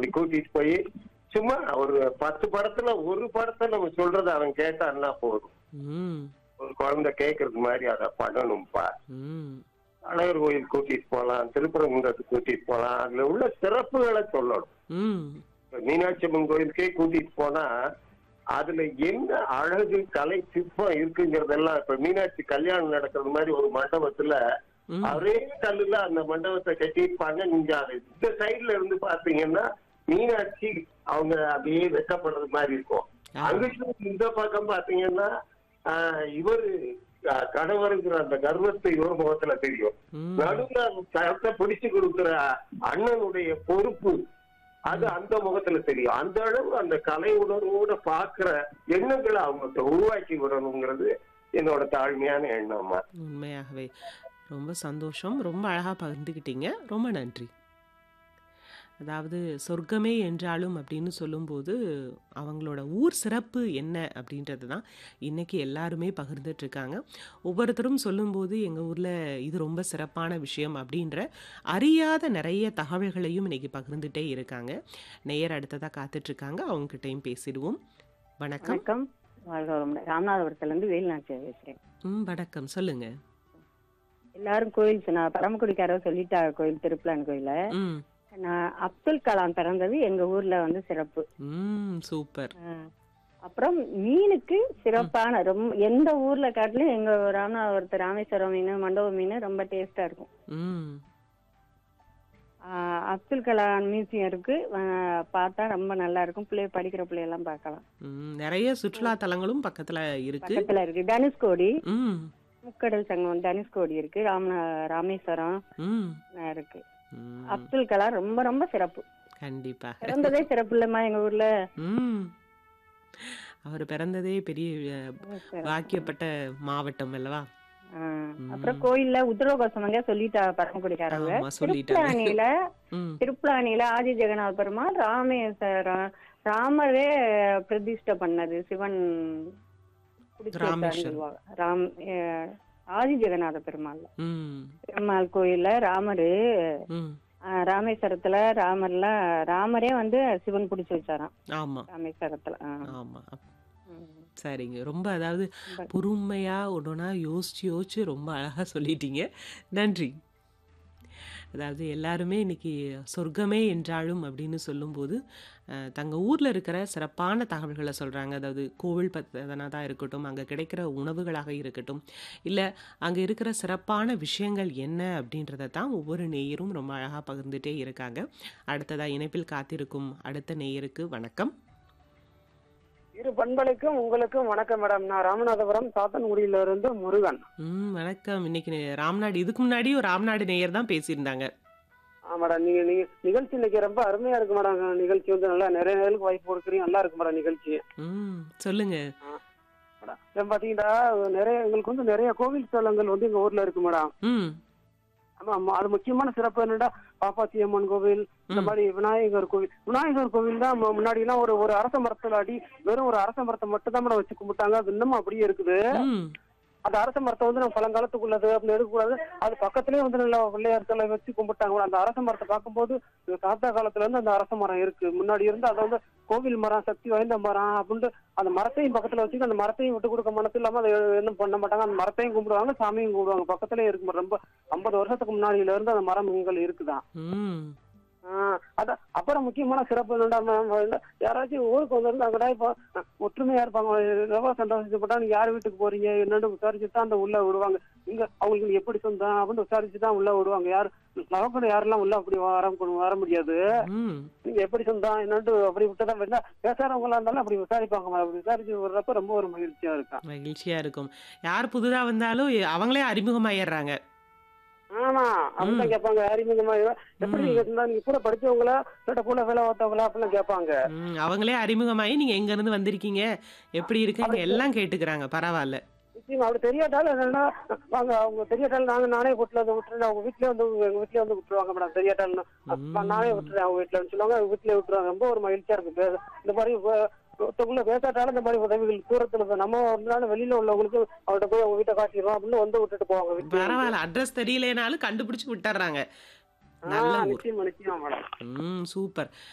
அப்படி கூட்டிட்டு போய் சும்மா ஒரு பத்து படத்துல ஒரு படத்தை நம்ம சொல்றத அவன் கேட்டான்னா போதும் ம் ஒரு குழந்தை கேட்கறது மாதிரி அதை பண்ணணும்ப்பா ம் அழகர் கோயில் கூட்டிட்டு போலாம் திருப்பரங்குன்றத்துக்கு கூட்டிட்டு போலாம் அதுல உள்ள சிறப்புகளை சொல்லணும் ம் இப்ப மீனாட்சி அம்மன் கோயிலுக்கே கூட்டிட்டு போனா அதுல என்ன அழகு கலை சிற்பம் இருக்குங்கிறதெல்லாம் இப்ப மீனாட்சி கல்யாணம் நடக்கிறது மாதிரி ஒரு மண்டபத்துல ம். ஒரே கல்லுல அந்த மண்டபத்தை கட்டியிருப்பாங்க நீங்க அது இந்த சைடுல இருந்து பாத்தீங்கன்னா மீனாட்சி அவங்க அப்படியே வெட்டப்படுறது மாதிரி இருக்கும் ஆ. அங்கிட்டு இந்த பக்கம் பாத்தீங்கன்னா ஆஹ், இவரு ஆஹ், கணவருங்கிற அந்த கர்வத்தை இவர் முகத்துல தெரியும் ம். நடுவுல அந்த கரத்தை பிடிச்சு கொடுக்கிற அண்ணனுடைய பொறுப்பு அது அந்த முகத்துல தெரியும் அந்த அளவு அந்த கலை உணர்வோட பாக்குற எண்ணங்களை அவங்கள்ட்ட உருவாக்கி விடணுங்கிறது என்னோட தாழ்மையான எண்ணம்மா உண்மையாகவே ரொம்ப சந்தோஷம் ரொம்ப அழகாக பகிர்ந்துக்கிட்டீங்க ரொம்ப நன்றி அதாவது சொர்க்கமே என்றாலும் அப்படின்னு சொல்லும்போது அவங்களோட ஊர் சிறப்பு என்ன அப்படின்றது தான் இன்றைக்கி எல்லாருமே பகிர்ந்துட்டு இருக்காங்க ஒவ்வொருத்தரும் சொல்லும்போது எங்கள் ஊரில் இது ரொம்ப சிறப்பான விஷயம் அப்படின்ற அறியாத நிறைய தகவல்களையும் இன்னைக்கு பகிர்ந்துட்டே இருக்காங்க நேயர் அடுத்ததாக காத்துட்ருக்காங்க அவங்ககிட்டயும் பேசிடுவோம் வணக்கம் வணக்கம் வாழ்க வளமுடன் ராமநாதபுரத்துல இருந்து வேலுநாச்சியா பேசுறேன் ம் வணக்கம் சொல்லுங்கள் எல்லாரும் கோயில் சொன்னா பரமக்குடிக்காரர் சொல்லிட்டாங்க கோயில் திருப்பலான் கோயில ம் நான் அப்துல் கலாம் பிறந்தது எங்க ஊர்ல வந்து சிறப்பு ம் சூப்பர் ஆஹ் அப்புறம் மீனுக்கு சிறப்பான ரொம்ப எந்த ஊர்ல காட்டிலும் எங்க ராமநாதபுரத்து ராமேஸ்வரம் மீன் மண்டப மீன் ரொம்ப டேஸ்டா இருக்கும் ம் ஆஹ் அப்துல் கலாம் மியூசியம் இருக்கு ஆஹ் பார்த்தா ரொம்ப நல்லா இருக்கும் பிள்ளை படிக்கிற பிள்ளையெல்லாம் பார்க்கலாம் ம், நிறைய சுற்றுலா தலங்களும் பக்கத்துல இருக்கு பக்கத்துல இருக்கு தனுஷ்கோடி ம் முக்கடல் சங்கம் தனுஷ்கோடி இருக்கு ராமநா ராமேஸ்வரம் ம் ஆஹ் இருக்கு ம், அப்துல் கலாம் ரொம்ப ரொம்ப சிறப்பு கண்டிப்பாக பிறந்ததே சிறப்பு இல்லம்மா எங்க ஊர்ல ம் அவர் பிறந்ததே பெரிய அஹ், வாக்கியப்பட்ட மாவட்டம் அல்லவா ஆ, அப்புறம் கோயில்ல உத்தரகோசமங்க சொல்லிட்டா பரமக்குடிக்காரங்க ஆமா சொல்லிட்டாங்க திருப்புலானியில ம் திருப்புலானியில ஆதி ஜெகநாத பெருமாள் ராமேஸ்வரம் ராமரே பிரதிஷ்டை பண்ணது சிவன் குடிச்சு வச்சாருன்னு ராமேஸ்வரம். சொல்லுவாங்க. ராம் அஹ், ஆதி ஜெகநாத பெருமாள் ம் பெருமாள் கோயில்ல ராமரு ம் அஹ், ராமேஸ்வரத்துல ராமர்லாம் ராமரே வந்து சிவன் பிடிச்சு வச்சாராம் ஆமா ராமேஸ்வரத்துல ஆ. ஆமா ம். சரிங்க ரொம்ப அதாவது ரொம்ப- பொறுமையா ஒன்றா யோசிச்சு யோசிச்சு ரொம்ப அழகா சொல்லிட்டீங்க நன்றி அதாவது எல்லாருமே இன்னைக்கு சொர்க்கமே என்றாலும் அப்படின்னு சொல்லும்போது அஹ், தங்க ஊரில் இருக்கிற சிறப்பான தகவல்களை சொல்கிறாங்க அதாவது கோவில் பத்தனதாக இருக்கட்டும் அங்கே கிடைக்கிற உணவுகளாக இருக்கட்டும் இல்லை அங்கே இருக்கிற சிறப்பான விஷயங்கள் என்ன அப்படின்றத தான் ஒவ்வொரு நேயரும் ரொம்ப அழகாக பகிர்ந்துட்டே இருக்காங்க அடுத்ததாக இணைப்பில் காத்திருக்கும் அடுத்த நேயருக்கு வணக்கம் இரு பண்பலைக்கும் உங்களுக்கும் வணக்கம் மேடம் நான் ராமநாதபுரம் சாத்தன்குடியில இருந்து முருகன் ம் வணக்கம் இன்னைக்கு நே- ராம்நாடு இதுக்கு முன்னாடி ஒரு ராம்நாடு நேயர் தான் பேசியிருந்தாங்க ஆ மேடம் நீங்க நீங்க நிகழ்ச்சி இன்னைக்கு ரொம்ப அருமையா இருக்கு மேடம் நிகழ்ச்சி வந்து நல்லா நிறைய நேருக்கு வாய்ப்பு கொடுக்குறீங்க நல்லா இருக்கு மேடம் நிகழ்ச்சி ம் சொல்லுங்க மேடம் இப்போ பாத்தீங்கன்னா நிறைய எங்களுக்கு வந்து நிறைய கோவில் ஸ்தலங்கள் வந்து எங்க ஊர்ல இருக்கு மேடம் ம் ஆமா ஆமா அது முக்கியமான சிறப்பு என்னடா பாப்பாத்தி அம்மன் கோவில் இந்த ம். மாதிரி விநாயகர் கோவில் விநாயகர் கோவில் தான் மு- முன்னாடி எல்லாம் ஒரு ஒரு அரச மரத்துல அடி வெறும் ஒரு அரச மரத்தை மட்டும் தான் மேடம் வச்சு கும்பிட்டாங்க அது இன்னமும் அப்படியே இருக்குது ம் அந்த அரச மரத்தை வந்து நம்ம பழங்காலத்துக்குள்ளது அப்படின்னு எடுக்கக்கூடாது அது பக்கத்துலயே வந்து நல்ல பிள்ளையார் சிலை வச்சு கும்பிட்டாங்க அந்த அரச மரத்தை பார்க்கும்போது இது தாத்தா காலத்துல இருந்து அந்த அரச மரம் இருக்கு முன்னாடி இருந்து அதை வந்து கோவில் மரம் சக்தி வாய்ந்த மரம் அப்படின்ட்டு அந்த மரத்தையும் பக்கத்துல வச்சுட்டு அந்த மரத்தையும் விட்டு கொடுக்க மனசு இல்லாம அதை எதுவும் பண்ண மாட்டாங்க அந்த மரத்தையும் கும்பிடுவாங்க சாமியும் கும்பிடுவாங்க பக்கத்துலயே இருக்கு ரொம்ப ஐம்பது வருஷத்துக்கு முன்னாடியில இருந்து அந்த மரம் இங்கள் இருக்குதான் ம் ஆஹ் அதான் அப்புறம் முக்கியமான சிறப்பு என்னடா ma'am, இல்ல, யாராச்சும் ஊருக்கு வந்திருந்தாங்கடா இப்போ அஹ், ஒற்றுமையா இருப்பாங்க எவ்வளோ சந்தோஷப்பட்டா நீங்க யார் வீட்டுக்கு போறீங்க என்னன்னு விசாரிச்சுட்டு தான் அந்த உள்ள விடுவாங்க இங்க அவங்களுக்கு எப்படி சொந்தம் அப்படின்னு விசாரிச்சு தான் உள்ள விடுவாங்க யார் லவக்கணும் யாரெல்லாம் உள்ள அப்படி வர வர முடியாது ம் நீங்க எப்படி சொந்தம் என்னன்னு அப்படி விட்டுதான் வேணா பேசாதவங்களா இருந்தாலும் அப்படி விசாரிப்பாங்க madam. அப்படி விசாரிச்சு விடுறப்ப ரொம்ப ஒரு மகிழ்ச்சியா இருக்கும் மகிழ்ச்சியா இருக்கும் யார் புதுதா வந்தாலும் எ- அவங்களே அறிமுகமாயிடுறாங்க ஆமா அப்படிதான் கேட்பாங்க அறிமுகமா எப்படி நீங்க இருந்தா நீங்க கூட படிச்சவங்களா இல்லாட்ட கூட வேலை பார்த்தவங்களா அப்படிலாம் கேட்பாங்க ம் அவங்களே அறிமுகமாயி நீங்க எங்க இருந்து வந்திருக்கீங்க எப்படி இருக்கீங்க எல்லாம் கேட்டுக்கிறாங்க பரவாயில்ல நிச்சயமா அப்படி தெரியாட்டாலும் என்னன்னா வாங்க அவங்க தெரியாட்டாலும் நாங்க நானே வீட்டுல வந்து விட்டுறேன் அவங்க வீட்லயே வந்து எங்க வீட்லயே வந்து விட்டுருவாங்க மேடம் தெரியாட்டாலும் அப்ப நானே விட்டுறேன் அவங்க வீட்டுல சொல்லுவாங்க அவங்க வீட்லயே விட்டுருவாங்க ரொம்ப ஒரு மகிழ்ச்சியா இருக்கு பே- இந்த மாதிரி வ- ஒருத்தவங்கள பேசாட்டாலும் இந்த மாதிரி உதவிகள் தூரத்துல இருந்து நம்ம ஒரு நாள் வெளியில உள்ளவங்களுக்கு அவர்கிட்ட போய் அவங்க வீட்டை காட்டிடுவோம் அப்படின்னு வந்து விட்டுட்டு போவாங்க வீட்டுல பரவாயில்ல அட்ரஸ் தெரியலனாலும் கண்டுபிடிச்சு விட்டுறாங்க நல்ல ஆஹ் ஊர் நிச்சயமா நிச்சயமா மேடம் ம் சூப்பர்